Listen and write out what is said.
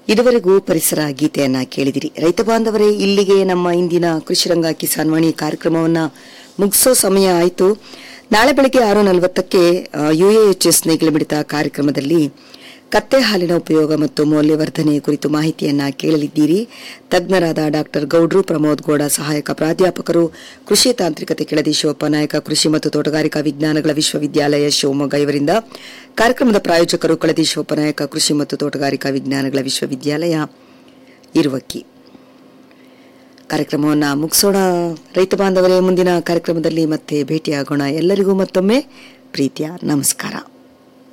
ಇದುವರೆಗೂ ಪರಿಸರ ಗೀತೆಯನ್ನ ಕೇಳಿದಿರಿ ರೈತ ಬಾಂಧವರೇ ಇಲ್ಲಿಗೆ ನಮ್ಮ ಇಂದಿನ ಕೃಷಿರಂಗ ಕಿಸಾನ್ ವಾಣಿ ಕಾರ್ಯಕ್ರಮವನ್ನ ಮುಗಿಸೋ ಸಮಯ ಆಯಿತು ನಾಳೆ ಬೆಳಗ್ಗೆ ಆರು ನಲವತ್ತಕ್ಕೆ ಯುಎಎಚ್ಎಸ್ ನೇಗಿಲ ಮಿಡಿತ ಕಾರ್ಯಕ್ರಮದಲ್ಲಿ ಕತ್ತೆ ಹಾಲಿನ ಉಪಯೋಗ ಮತ್ತು ಮೌಲ್ಯವರ್ಧನೆ ಕುರಿತು ಮಾಹಿತಿಯನ್ನ ಕೇಳಲಿದ್ದೀರಿ ತಜ್ಞರಾದ ಡಾಕ್ಟರ್ ಗೌಡ್ರು ಪ್ರಮೋದ್ ಗೌಡ ಸಹಾಯಕ ಪ್ರಾಧ್ಯಾಪಕರು ಕೃಷಿ ತಾಂತ್ರಿಕತೆ ಕೆಳದಿ ಶಿವಪ್ಪ ನಾಯಕ ಕೃಷಿ ಮತ್ತು ತೋಟಗಾರಿಕಾ ವಿಜ್ಞಾನಗಳ ವಿಶ್ವವಿದ್ಯಾಲಯ ಶಿವಮೊಗ್ಗ ಇವರಿಂದ ಕಾರ್ಯಕ್ರಮದ ಪ್ರಾಯೋಜಕರು ಕಳದಿ ಶಿವಪ್ಪ ನಾಯಕ ಕೃಷಿ ಮತ್ತು ತೋಟಗಾರಿಕಾ ವಿಜ್ಞಾನಗಳ ವಿಶ್ವವಿದ್ಯಾಲಯ ಇರುವಕ್ಕಿ ಕಾರ್ಯಕ್ರಮವನ್ನು ಮುಗಿಸೋಣ ರೈತ ಬಾಂಧವರೇ ಮುಂದಿನ ಕಾರ್ಯಕ್ರಮದಲ್ಲಿ ಮತ್ತೆ ಭೇಟಿಯಾಗೋಣ ಎಲ್ಲರಿಗೂ ಮತ್ತೊಮ್ಮೆ ಪ್ರೀತಿಯ ನಮಸ್ಕಾರ